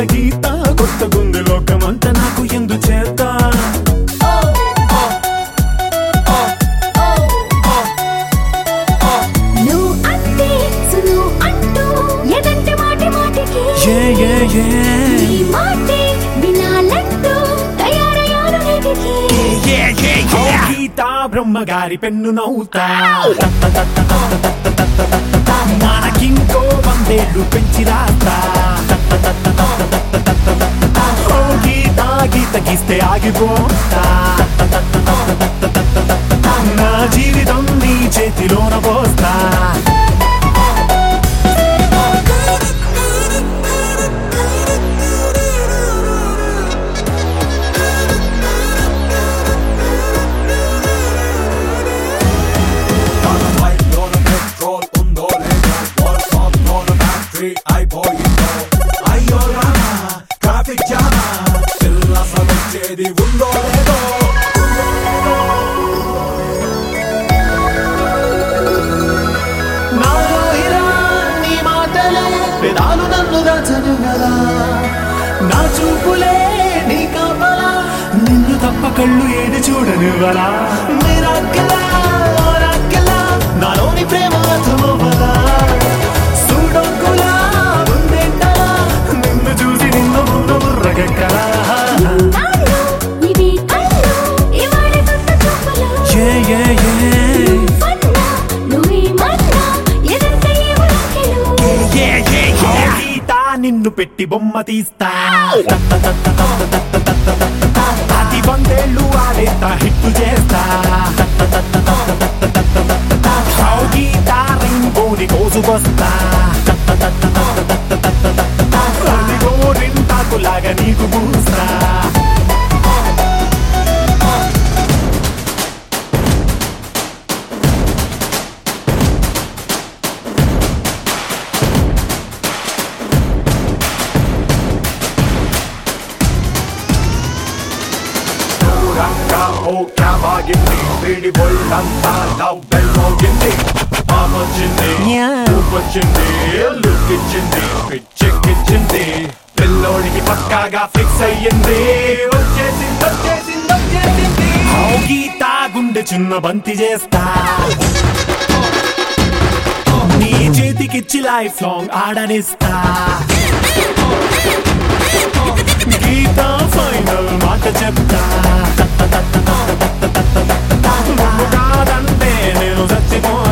గీత కొత్త గుంది లోకమంతా నాకు ఎందు చేత నువ్వు అంటే సును అంటూ ఎదంటే మాటి మాటికి ఏ ఏ ఏ నీ మాటే వినాలంటూ తయారయ్యాను నీటికి ఓ గీత బ్రహ్మగారి పెన్ను నవ్వుతా మనకింకో వందేళ్ళు పెంచి రాస్తా ఓ గీత గీత గీస్తే ఆగిపోతా నా జీవితం నీ చేతిలోన పోస్తా బైక్లోన పెట్రోల్ ఉందో లేదో వర్షాప్లోన బ్యాటరీ అయిపోయిందో అయ్యో రామా ట్రాఫిక్ జామా పిల్ల వచ్చేది ఉందో లేదో నాలో ఇలా నీ మాటలే పెదాలు నన్ను దాచను కదా నా చూపులే నీ కాపలా నిన్ను తప్ప కళ్ళు ఏది చూడనివ్వరా మీరాకెలా ఓరాకెలా నాలోని ప్రేమ అర్థమవ్వదా సూడొక్కులా ఉందేంటలా నిన్ను చూసి నిన్ను ముందు బుర్రకెక్కలా నాలో ఇవి కళ్ళు ఇవాళ కొత్త చూపులు ఏ ఏ ఏ నువ్వన్నా నువ్వేమన్నా ఎదంటే ఏమో లెక్కలు ఓ గీత నిన్ను పెట్టి బొమ్మ తీస్తా అది వందేళ్ళు ఆడేస్తా హిట్ చేస్తా ఓ గీత రింగోని కోసుకొస్తా అదిగో రింటాకులాగా నీకు పూస్తా దూరంగా ఓ క్యాబ్ ఆగింది వీడి ఒళ్ళంతా లవ్ బెల్ మోగింది ఆమొచ్చింది వచ్చింది లుక్ ఇచ్చింది పిచ్చెక్కిచ్చింది పిల్లోడికి పక్కాగా ఫిక్స్ అయ్యింది వచ్చేసింది వచ్చేసింది వచ్చేసింది ఓ గీత గుండె చిన్న బంతి చేస్తా నీ చేతికిచ్చి లైఫ్ లాంగ్ ఆడనిస్తా గీత ఫైనల్ మాట చెప్తా నువ్వు కాదంటే నేను చచ్చిపోతా